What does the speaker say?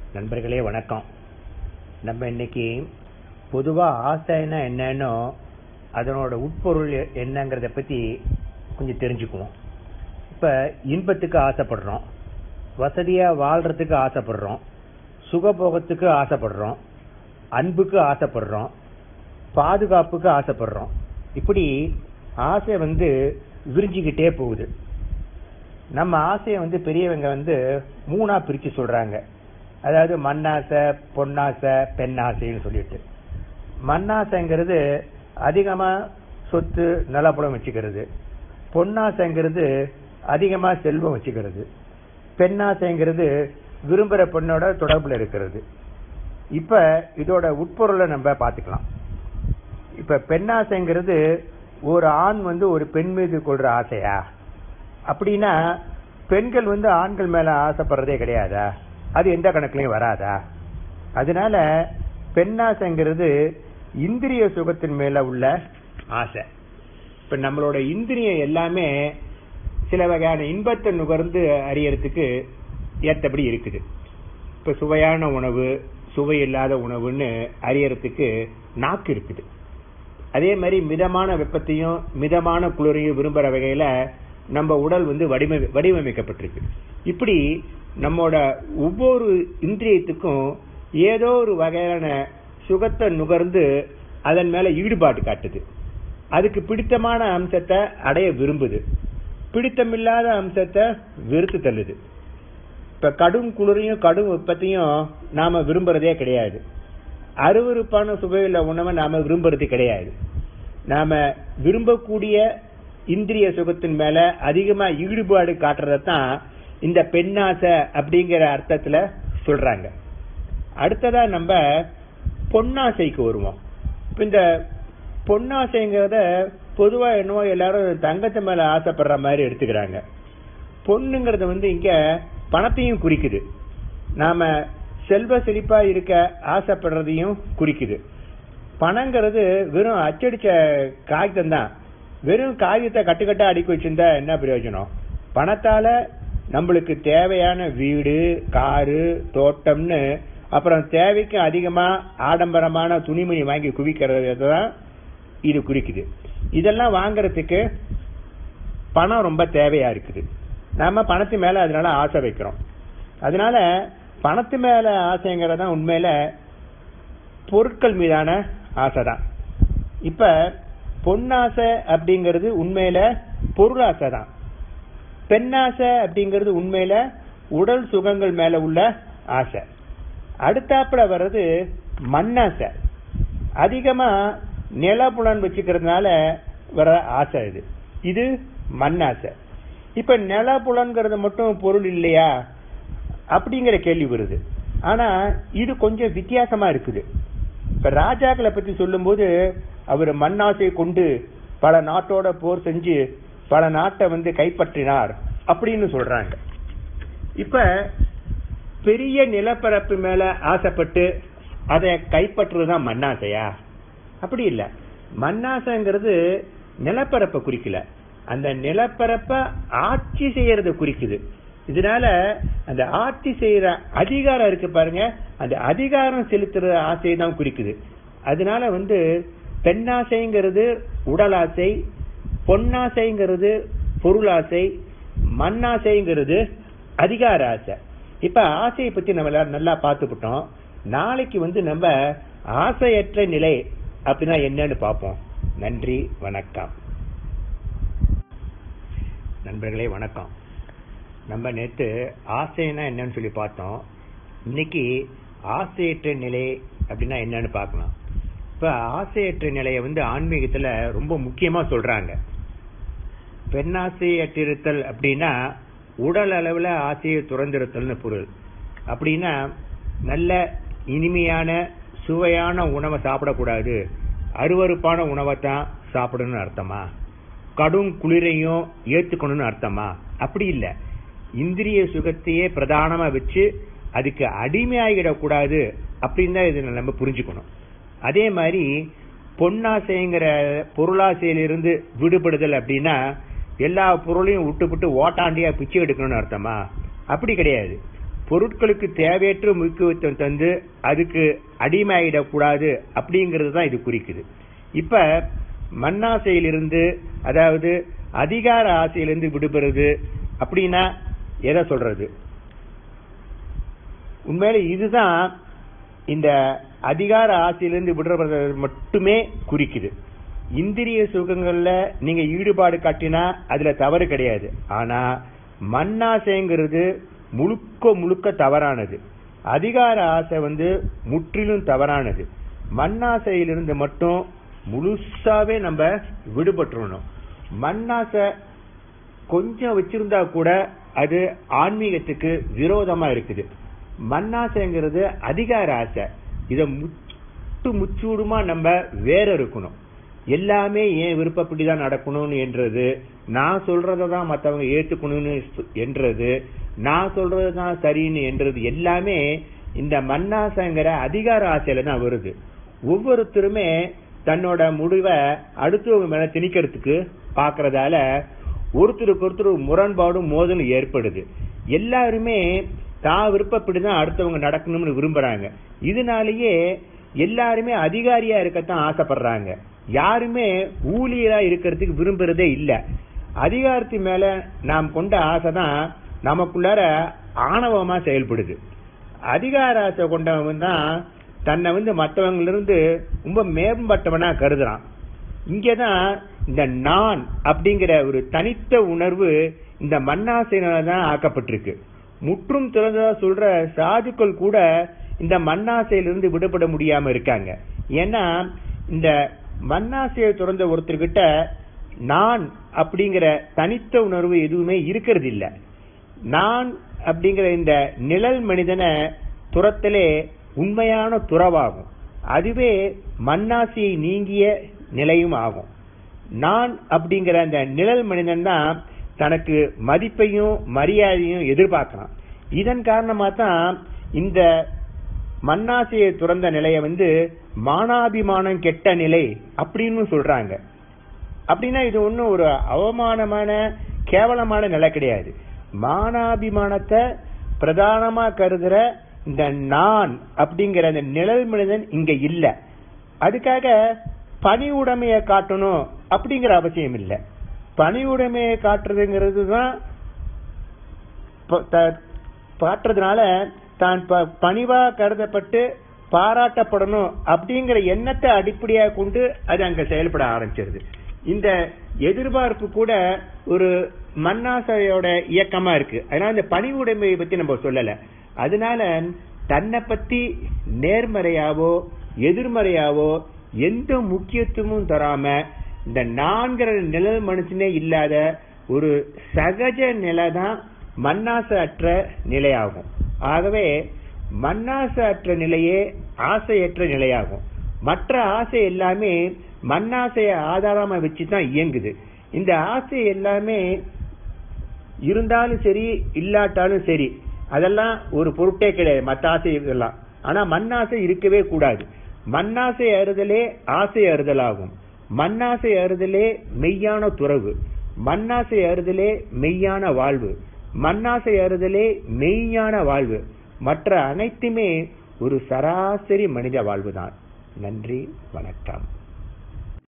நண்பர்களே வணக்கம் நம்ம இன்னைக்கு பொதுவா ஆசைன்னா என்னன்னு அதனோட உட்பொருள் என்னங்கறத பத்தி கொஞ்சம் தெரிஞ்சுக்குவோம் இப்ப இன்பத்துக்கு ஆசைப்படுறோம் வசதியா வாழ்றதுக்கு ஆசைப்படுறோம் சுகபோகத்துக்கு ஆசைப்படுறோம் அன்புக்கு ஆசைப்படுறோம் பாதுகாப்புக்கு ஆசைப்படுறோம் இப்படி ஆசை வந்து விரிஞ்சுக்கிட்டே போகுது நம்ம ஆசையை வந்து பெரியவங்க வந்து மூணா பிரிச்சு சொல்றாங்க அதாவது மண்ணாசை பொன்னாசை பெண்ணாசைன்னு சொல்லிட்டு மண்ணாசைங்கிறது அதிகமா சொத்து நலப்படம் வச்சுக்கிறது பொன்னாசைங்கிறது அதிகமா செல்வம் வச்சுக்கிறது பெண்ணாசைங்கிறது விரும்புற பெண்ணோட தொடர்புல இருக்கிறது இப்ப இதோட உட்பொருளை நம்ம பாத்துக்கலாம் இப்ப பெண்ணாசைங்கிறது ஒரு ஆண் வந்து ஒரு பெண் மீது கொள்ற ஆசையா அப்படின்னா பெண்கள் வந்து ஆண்கள் மேல ஆசைப்படுறதே கிடையாதா அது எந்த கணக்குலயும் வராதா அதனால பெண்ணாசைங்கிறது இந்திரிய சுகத்தின் மேல உள்ள ஆசை இப்ப நம்மளோட இந்திரியம் எல்லாமே சில வகையான இன்பத்தை நுகர்ந்து அறியறதுக்கு ஏத்தபடி இருக்குது இப்ப சுவையான உணவு சுவை இல்லாத உணவுன்னு அறியறதுக்கு நாக்கு இருக்குது அதே மாதிரி மிதமான வெப்பத்தையும் மிதமான குளிரையும் விரும்புற வகையில நம்ம உடல் வந்து வடிவ வடிவமைக்கப்பட்டிருக்கு இப்படி நம்மோட ஒவ்வொரு இந்திரியத்துக்கும் ஏதோ ஒரு வகையான சுகத்தை நுகர்ந்து அதன் மேல ஈடுபாடு காட்டுது அதுக்கு பிடித்தமான அம்சத்தை அடைய விரும்புது பிடித்தமில்லாத அம்சத்தை வெறுத்து தள்ளுது இப்ப கடும் குளிரையும் கடும் வெப்பத்தையும் நாம விரும்புறதே கிடையாது அருவருப்பான சுவையுள்ள உணவை நாம விரும்புறது கிடையாது நாம விரும்பக்கூடிய இந்திரிய சுகத்தின் மேல அதிகமா ஈடுபாடு காட்டுறதான் இந்த பெண்ணாசை அப்படிங்கிற அர்த்தத்துல சொல்றாங்க அடுத்ததா நம்ம பொன்னாசைக்கு வருவோம் இப்ப இந்த பொன்னாசைங்கிறத பொதுவா என்னவோ எல்லாரும் தங்கத்து மேல ஆசைப்படுற மாதிரி எடுத்துக்கிறாங்க பொண்ணுங்கிறது வந்து இங்க பணத்தையும் குறிக்குது நாம செல்வ செழிப்பா இருக்க ஆசைப்படுறதையும் குறிக்குது பணங்கிறது வெறும் அச்சடிச்ச காகிதம் தான் வெறும் காகிதத்தை கட்டுக்கட்டா அடுக்கி வச்சிருந்தா என்ன பிரயோஜனம் பணத்தால நம்மளுக்கு தேவையான வீடு காரு தோட்டம்னு அப்புறம் தேவைக்கு அதிகமா ஆடம்பரமான துணிமணி வாங்கி குவிக்கிறது தான் இது குறிக்குது இதெல்லாம் வாங்குறதுக்கு பணம் ரொம்ப தேவையா இருக்குது நாம பணத்து மேல அதனால ஆசை வைக்கிறோம் அதனால பணத்து மேல ஆசைங்கிறதா உண்மையில பொருட்கள் மீதான ஆசை தான் இப்ப பொன்னாசை அப்படிங்கிறது உண்மையில பொருளாசை தான் பெண்ணாசை அப்படிங்கிறது உண்மையில உடல் சுகங்கள் மேல உள்ள ஆசை அடுத்தாப்புல வர்றது மண்ணாசை அதிகமா நிலப்புலன் வச்சுக்கிறதுனால வர ஆசை இது இது மண்ணாசை இப்ப நிலப்புலன்கிறது மட்டும் பொருள் இல்லையா அப்படிங்கிற கேள்வி வருது ஆனா இது கொஞ்சம் வித்தியாசமா இருக்குது இப்ப ராஜாக்களை பத்தி சொல்லும்போது அவர் மண்ணாசையை கொண்டு பல நாட்டோட போர் செஞ்சு பல நாட்டை வந்து கைப்பற்றினார் அப்படின்னு சொல்றாங்க இப்ப பெரிய நிலப்பரப்பு மேல ஆசைப்பட்டு அதை கைப்பற்றுறதுதான் மண்ணாசையா அப்படி இல்ல மண்ணாசைங்கிறது நிலப்பரப்பை குறிக்கல அந்த நிலப்பரப்ப ஆட்சி செய்யறத குறிக்குது இதனால அந்த ஆட்சி செய்யற அதிகாரம் இருக்கு பாருங்க அந்த அதிகாரம் செலுத்துற ஆசையை தான் குறிக்குது அதனால வந்து பெண்ணாசைங்கிறது உடலாசை பொன்னாசைங்கிறது பொருளாசை மண்ணாசைங்கிறது அதிகார ஆசை இப்ப ஆசையை பத்தி நம்ம எல்லாரும் நல்லா பார்த்துக்கிட்டோம் நாளைக்கு வந்து நம்ம ஆசையற்ற நிலை அப்படின்னா என்னன்னு பார்ப்போம் நன்றி வணக்கம் நண்பர்களே வணக்கம் நம்ம நேத்து ஆசைன்னா என்னன்னு சொல்லி பார்த்தோம் இன்னைக்கு ஆசையற்ற நிலை அப்படின்னா என்னன்னு பார்க்கலாம் இப்ப ஆசையற்ற நிலையை வந்து ஆன்மீகத்துல ரொம்ப முக்கியமா சொல்றாங்க பெண்ணாசையற்றிருத்தல் அப்படின்னா உடல் அளவுல ஆசையை துறந்திருத்தல்னு பொருள் அப்படின்னா நல்ல இனிமையான சுவையான உணவை சாப்பிடக்கூடாது அருவறுப்பான உணவை தான் சாப்பிடணும்னு அர்த்தமா கடும் குளிரையும் ஏத்துக்கணும்னு அர்த்தமா அப்படி இல்ல இந்திரிய சுகத்தையே பிரதானமா வச்சு அதுக்கு அடிமையாகிடக்கூடாது அப்படின்னு தான் இதை நம்ம புரிஞ்சுக்கணும் அதே மாதிரி பொன்னாசைங்கிற பொருளாசையிலிருந்து விடுபடுதல் அப்படின்னா எல்லா பொருளையும் விட்டுவிட்டு ஓட்டாண்டியா பிச்சை எடுக்கணும்னு அர்த்தமா அப்படி கிடையாது பொருட்களுக்கு தேவையற்ற முக்கியத்துவம் தந்து அதுக்கு அடிமையாயிடக்கூடாது அப்படிங்கிறது தான் இது குறிக்குது இப்ப மண்ணாசையிலிருந்து அதாவது அதிகார ஆசையிலிருந்து விடுபடுறது அப்படின்னா எதை சொல்றது உண்மையில இதுதான் இந்த அதிகார ஆசையிலிருந்து விடுறது மட்டுமே குறிக்குது இந்திரிய சுகங்கள்ல நீங்க ஈடுபாடு காட்டினா அதுல தவறு கிடையாது ஆனா மண்ணாசைங்கிறது முழுக்க முழுக்க தவறானது அதிகார ஆசை வந்து முற்றிலும் தவறானது மண்ணாசையிலிருந்து மட்டும் முழுசாவே நம்ம விடுபட்டுறணும் மண்ணாசை கொஞ்சம் வச்சிருந்தா கூட அது ஆன்மீகத்துக்கு விரோதமா இருக்குது மண்ணாசைங்கிறது அதிகார ஆசை இத முட்டு முச்சூடுமா நம்ம வேற இருக்கணும் எல்லாமே ஏன் விருப்பப்படிதான் நடக்கணும்னு என்றது நான் சொல்றதான் மத்தவங்க ஏத்துக்கணும்னு என்றது நான் சொல்றதுதான் சரின்னு என்றது எல்லாமே இந்த மண்ணாசைங்கிற அதிகார ஆசையில தான் வருது ஒவ்வொருத்தருமே தன்னோட முடிவை அடுத்தவங்க மேல திணிக்கிறதுக்கு பாக்குறதால ஒருத்தருக்கு ஒருத்தர் முரண்பாடும் மோதலும் ஏற்படுது எல்லாருமே தான் விருப்பப்படிதான் அடுத்தவங்க நடக்கணும்னு விரும்புறாங்க இதனாலேயே எல்லாருமே அதிகாரியா இருக்கத்தான் ஆசைப்படுறாங்க யாருமே ஊழியரா இருக்கிறதுக்கு விரும்புறதே இல்ல அதிகாரத்து மேல நாம் கொண்ட ஆசை தான் நமக்குள்ளார ஆணவமா செயல்படுது அதிகார ஆசை கொண்டவன் தான் தன்னை வந்து மற்றவங்க இருந்து ரொம்ப மேம்பட்டவனா கருதுறான் இங்கதான் இந்த நான் அப்படிங்கிற ஒரு தனித்த உணர்வு இந்த மண்ணாசையினால தான் ஆக்கப்பட்டிருக்கு முற்றும் திறந்ததா சொல்ற சாதுக்கள் கூட இந்த மண்ணாசையிலிருந்து விடுபட முடியாம இருக்காங்க ஏன்னா இந்த மண்ணாசையை துறந்த ஒருத்தர்கிட்ட நான் அப்படிங்கிற தனித்த உணர்வு எதுவுமே இருக்கிறது இல்ல நான் அப்படிங்கிற இந்த நிழல் மனிதனை துரத்தலே உண்மையான துறவாகும் அதுவே மண்ணாசையை நீங்கிய நிலையும் ஆகும் நான் அப்படிங்கிற அந்த நிழல் மனிதன் தான் தனக்கு மதிப்பையும் மரியாதையும் எதிர்பார்க்கலாம் இதன் காரணமா தான் இந்த மண்ணாசையை துறந்த நிலைய வந்து மானாபிமானம் கெட்ட நிலை அப்படின்னு சொல்றாங்க அப்படின்னா இது ஒன்றும் ஒரு அவமானமான கேவலமான நிலை கிடையாது மானாபிமானத்தை பிரதானமா கருதுற இந்த நான் அப்படிங்கிற அந்த நிழல் மனிதன் இங்க இல்ல அதுக்காக பணி உடைமையை காட்டணும் அப்படிங்கிற அவசியம் இல்ல பணி உடைமையை காட்டுறதுங்கிறது தான் காட்டுறதுனால தான் பணிவா கருதப்பட்டு பாராட்டப்படணும் அப்படிங்கிற எண்ணத்தை அடிப்படையாக கொண்டு அது அங்க செயல்பட ஆரம்பிச்சிருது இந்த எதிர்பார்ப்பு கூட ஒரு மண்ணாசையோட இயக்கமா இருக்கு அதனால இந்த பணி உடைமையை பத்தி நம்ம சொல்லல அதனால தன்னை பத்தி நேர்மறையாவோ எதிர்மறையாவோ எந்த முக்கியத்துவமும் தராம இந்த நான்கிற நிழல் மனுஷனே இல்லாத ஒரு சகஜ நிலை தான் மண்ணாசை அற்ற நிலையாகும் ஆகவே மண்ணாசை அற்ற நிலையே ஆசையற்ற நிலையாகும் மற்ற ஆசை எல்லாமே மண்ணாசைய ஆதாரமா வச்சுதான் இயங்குது இந்த ஆசை எல்லாமே இருந்தாலும் சரி இல்லாட்டாலும் சரி அதெல்லாம் ஒரு பொருட்டே கிடையாது மற்ற ஆசை இதெல்லாம் ஆனா மண்ணாசை இருக்கவே கூடாது மண்ணாசை அறுதலே ஆசை அறுதலாகும் மண்ணாசை அறுதலே மெய்யான துறவு மண்ணாசை அறுதலே மெய்யான வாழ்வு மண்ணாசை அறுதலே மெய்யான வாழ்வு மற்ற அனைத்துமே ஒரு சராசரி மனித வாழ்வுதான் நன்றி வணக்கம்